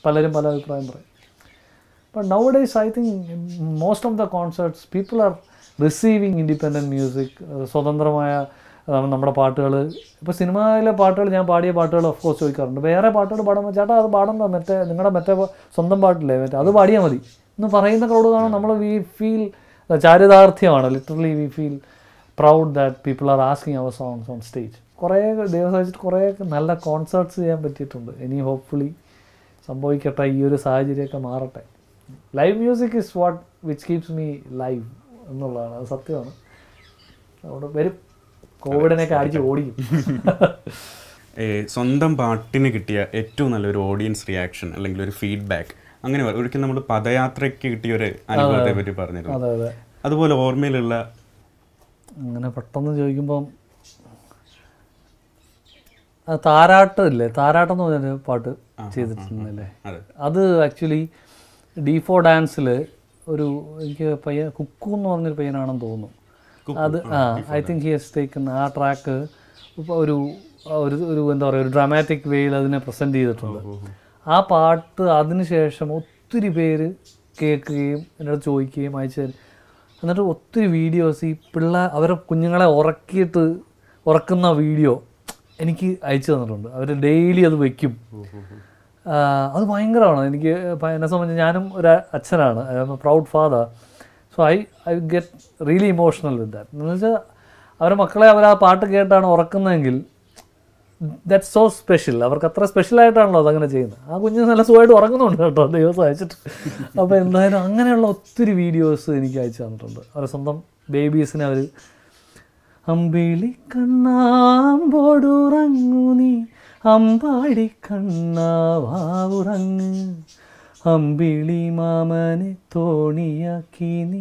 പലരും പല അഭിപ്രായം പറയും but now days I think most of the concerts people are receiving independent music സ്വതന്ത്രമായ ആ, നമ്മുടെ പാട്ടുകൾ ഇപ്പോൾ സിനിമയിലെ പാട്ടുകൾ ഞാൻ പാടിയ പാട്ടുകൾ ഓഫ് കോഴ്സ് ചോദിക്കാറുണ്ട് വേറെ പാട്ടുകൾ പാടുമ്പോൾ ചേട്ടാ അത് പാടണ്ട മറ്റേ നിങ്ങളുടെ മറ്റേ പ- സ്വന്തം പാട്ടില്ലേ മറ്റേ അത് പാടിയാൽ മതി എന്ന് പറയുന്ന ക്രൗഡ് കാണാൻ നമ്മൾ വി ഫീൽ ചാരിതാർത്ഥ്യമാണ് literally we feel proud that people are asking our songs on stage കുറേ ദിവസം വെച്ചിട്ട് കുറേ നല്ല കോൺസേർട്സ് ചെയ്യാൻ പറ്റിയിട്ടുണ്ട് ഇനി ഹോപ്പ്ഫുള്ളി സംഭവിക്കട്ടെ ഈ ഒരു സാഹചര്യമൊക്കെ മാറട്ടെ live music is what which keeps me live എന്നുള്ളതാണ് അത് സത്യമാണ് അവിടെ വരും കോവിഡിനെയൊക്കെ അടിച്ച് ഓടിക്കും ഏ, സ്വന്തം പാട്ടിന് കിട്ടിയ ഏറ്റവും നല്ലൊരു ഓഡിയൻസ് റിയാക്ഷൻ അല്ലെങ്കിൽ ഒരു ഫീഡ്ബാക്ക് അങ്ങനെ പറ- ഒരിക്കൽ നമ്മൾ പദയാത്രയ്ക്ക് കിട്ടിയ ഒരു അനുഭവത്തെ പറ്റി പറഞ്ഞിരുന്നു അതെ അതെ അതുപോലെ ഓർമ്മയിലുള്ള അങ്ങനെ പെട്ടെന്ന് ചോദിക്കുമ്പം ആ താരാട്ട് ഇല്ലേ താരാട്ടം എന്ന് പറഞ്ഞൊരു പാട്ട് ചെയ്തിട്ടുണ്ടല്ലേ അതെ അത് ആക്ച്വലി ഡി ഫോർ ഡാൻസിൽ ഒരു എനിക്ക് പയ്യൻ കുക്കു എന്ന് പറഞ്ഞൊരു പയ്യനാണെന്ന് തോന്നുന്നു അത് ആ I think he has taken a track ഇപ്പോൾ ഒരു ഒരു ഒരു എന്താ പറയുക ഒരു ഡ്രാമാറ്റിക് വേയിൽ അതിനെ പ്രസൻറ്റ് ചെയ്തിട്ടുണ്ട് ആ പാട്ട് അതിനുശേഷം ഒത്തിരി പേര് കേൾക്കുകയും എന്നോട് ചോദിക്കുകയും അയച്ചു തരും എന്നിട്ട് ഒത്തിരി വീഡിയോസ് ഈ പിള്ളേർ അവരെ കുഞ്ഞുങ്ങളെ ഉറക്കിയിട്ട് ഉറക്കുന്ന വീഡിയോ എനിക്ക് അയച്ചു തന്നിട്ടുണ്ട് അവർ ഡെയിലി അത് വയ്ക്കും ആ, അത് ഭയങ്കരമാണ് എനിക്ക് പ- എന്നെ സംബന്ധിച്ച് ഞാനും ഒരു അച്ഛനാണ് I am a proud father so I I get really emotional with that എന്ന് വെച്ചാൽ അവരെ മക്കളെ അവർ ആ പാട്ട് കേട്ടാണ് ഉറക്കുന്നതെങ്കിൽ ദാറ്റ് സോ സ്പെഷ്യൽ അവർക്ക് അത്ര സ്പെഷ്യലായിട്ടാണല്ലോ അതങ്ങനെ ചെയ്യുന്നത് ആ കുഞ്ഞ് നല്ല സുഖമായിട്ട് ഉറങ്ങുന്നുണ്ട് കേട്ടോ ദിവസം അയച്ചിട്ട് അപ്പോൾ എന്തായാലും അങ്ങനെയുള്ള ഒത്തിരി വീഡിയോസ് എനിക്ക് അയച്ചു തന്നിട്ടുണ്ട് അവരെ സ്വന്തം ബേബീസിനെ അവർ അമ്പിളി കണ്ണാമ്പോടുറങ്ങു നീ അമ്പാടി കണ്ണാവാവുറങ്ങ് അമ്പിളി മാമനെ തോണിയാക്കി നീ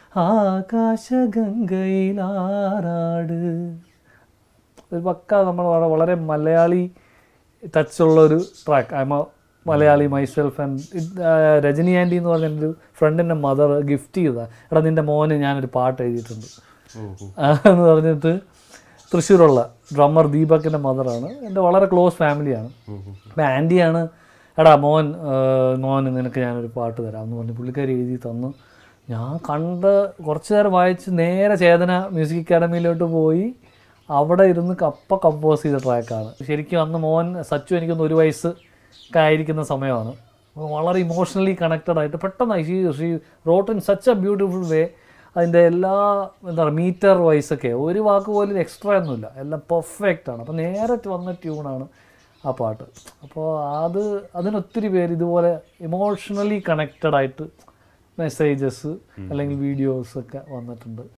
ആകാശഗംഗയിലാറാട് ഒരു പക്ക നമ്മൾ വള- വളരെ മലയാളി ടച്ചുള്ള ഒരു track I am Malayali myself and Rajani aunty എന്ന് പറഞ്ഞ എൻ്റെ ഒരു ഫ്രണ്ടിൻ്റെ മദർ ഗിഫ്റ്റ് ചെയ്തതാണ് എടാ നിൻ്റെ മോന് ഞാനൊരു പാട്ട് എഴുതിയിട്ടുണ്ട് ആ, എന്ന് പറഞ്ഞിട്ട് തൃശ്ശൂരുള്ള ഡ്രമ്മർ ദീപക്കിൻ്റെ മദറാണ് എൻ്റെ വളരെ ക്ലോസ് ഫാമിലിയാണ് അപ്പം ആൻറ്റിയാണ് എടാ മോൻ ആ, മോൻ നിനക്ക് ഞാനൊരു പാട്ട് തരാം എന്ന് പറഞ്ഞ് പുള്ളിക്കാരി എഴുതി തന്നു ഞാൻ കണ്ട് കുറച്ച് നേരം വായിച്ച് നേരെ ചേതന മ്യൂസിക് അക്കാഡമിയിലോട്ട് പോയി അവിടെ ഇരുന്ന് കപ്പ കമ്പോസ് ചെയ്ത ട്രാക്കാണ് ശരിക്കും അന്ന് മോൻ സച്ചു എനിക്കൊന്ന് ഒരു വയസ്സ് ഒക്കെ ആയിരിക്കുന്ന സമയമാണ് അപ്പോൾ വളരെ ഇമോഷണലി കണക്റ്റഡ് ആയിട്ട് പെട്ടെന്ന് she she wrote in such a beautiful way അതിൻ്റെ എല്ലാ എന്താ പറയുക മീറ്റർ വൈസൊക്കെ ഒരു വാക്ക് പോലും എക്സ്ട്രാ ഒന്നുമില്ല എല്ലാം പെർഫെക്റ്റ് ആണ് അപ്പോൾ നേരിട്ട് വന്ന ട്യൂണാണ് ആ പാട്ട് അപ്പോൾ അത് അതിനൊത്തിരി പേര് ഇതുപോലെ ഇമോഷണലി കണക്റ്റഡ് ആയിട്ട് മെസ്സേജസ് അല്ലെങ്കിൽ വീഡിയോസ് ഒക്കെ വന്നിട്ടുണ്ട്